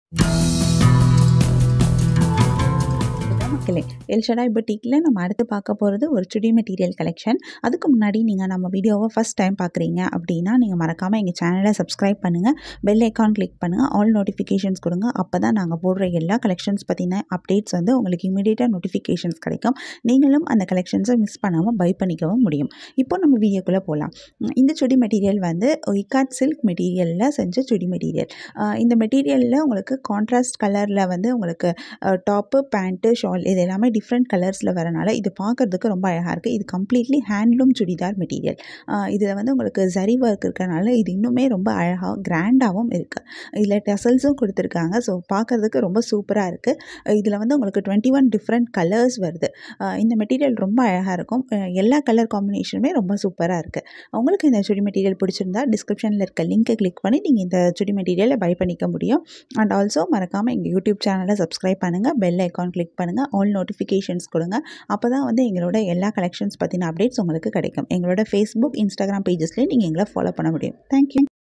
மக்களே எல்ஷடாய் பொட்டிக்கில் நம்ம அடுத்து பார்க்க போகிறது ஒரு சுடி மெட்டீரியல் கலெக்ஷன் அதுக்கு முன்னாடி நீங்கள் நம்ம வீடியோவை ஃபஸ்ட் டைம் பார்க்குறீங்க அப்படின்னா நீங்கள் மறக்காமல் எங்கள் சேனலை சப்ஸ்கிரைப் பண்ணுங்கள் பெல் ஐக்கான் கிளிக் பண்ணுங்கள் ஆல் நோட்டிஃபிகேஷன்ஸ் கொடுங்க அப்போ தான் நாங்கள் போடுற எல்லா கலெக்ஷன்ஸ் பற்றின அப்டேட்ஸ் வந்து உங்களுக்கு இமீடியட்டாக நோட்டிஃபிகேஷன்ஸ் கிடைக்கும் நீங்களும் அந்த கலெக்ஷன்ஸை மிஸ் பண்ணாமல் பை பண்ணிக்கவும் முடியும் இப்போ நம்ம வீடியோக்குள்ளே போகலாம் இந்த சுடி மெட்டீரியல் வந்து இக்காட் சில்க் மெட்டீரியலில் செஞ்ச சுடி மெட்டீரியல் இந்த மெட்டீரியலில் உங்களுக்கு கான்ட்ராஸ்ட் கலரில் வந்து உங்களுக்கு டாப்பு பேண்ட்டு ஷால் இது எல்லாமே டிஃப்ரெண்ட் கலர்ஸில் வரனால இது பார்க்குறதுக்கு ரொம்ப அழகாக இருக்குது இது கம்ப்ளீட்லி ஹேண்ட்லூம் சுடிதார் மெட்டீரியல் இதில் வந்து உங்களுக்கு சரி ஒர்க் இருக்கிறனால இது இன்னுமே ரொம்ப அழகாக கிராண்டாகவும் இருக்குது இதில் டெசல்ஸும் கொடுத்துருக்காங்க ஸோ பார்க்குறதுக்கு ரொம்ப சூப்பராக இருக்குது இதில் வந்து உங்களுக்கு டுவெண்ட்டி ஒன் டிஃப்ரெண்ட் கலர்ஸ் வருது இந்த மெட்டீரியல் ரொம்ப அழகாக இருக்கும் எல்லா கலர் காம்பினேஷனுமே ரொம்ப சூப்பராக இருக்குது உங்களுக்கு இந்த சுடி மெட்டீரியல் பிடிச்சிருந்தா டிஸ்கிரிப்ஷனில் இருக்க லிங்க்கை கிளிக் பண்ணி நீங்கள் இந்த சுடி மெட்டீரியலை பை பண்ணிக்க முடியும் அண்ட் ஆல்சோ மறக்காமல் எங்கள் யூடியூப் சேனலை சப்ஸ்கிரைப் பண்ணுங்கள் பெல் ஐக்கான் கிளிக் பண்ணுங்கள் ஆல் நோட்டிஃபிகேஷன்ஸ் கொடுங்க அப்போ தான் வந்து எங்களோட எல்லா கலெக்ஷன்ஸ் பற்றின அப்டேட்ஸ் உங்களுக்கு கிடைக்கும் எங்களோட ஃபேஸ்புக் இன்ஸ்டாகிராம் பேஜஸ்லேயே நீங்கள் எங்களை ஃபாலோ பண்ண முடியும் தேங்க்யூ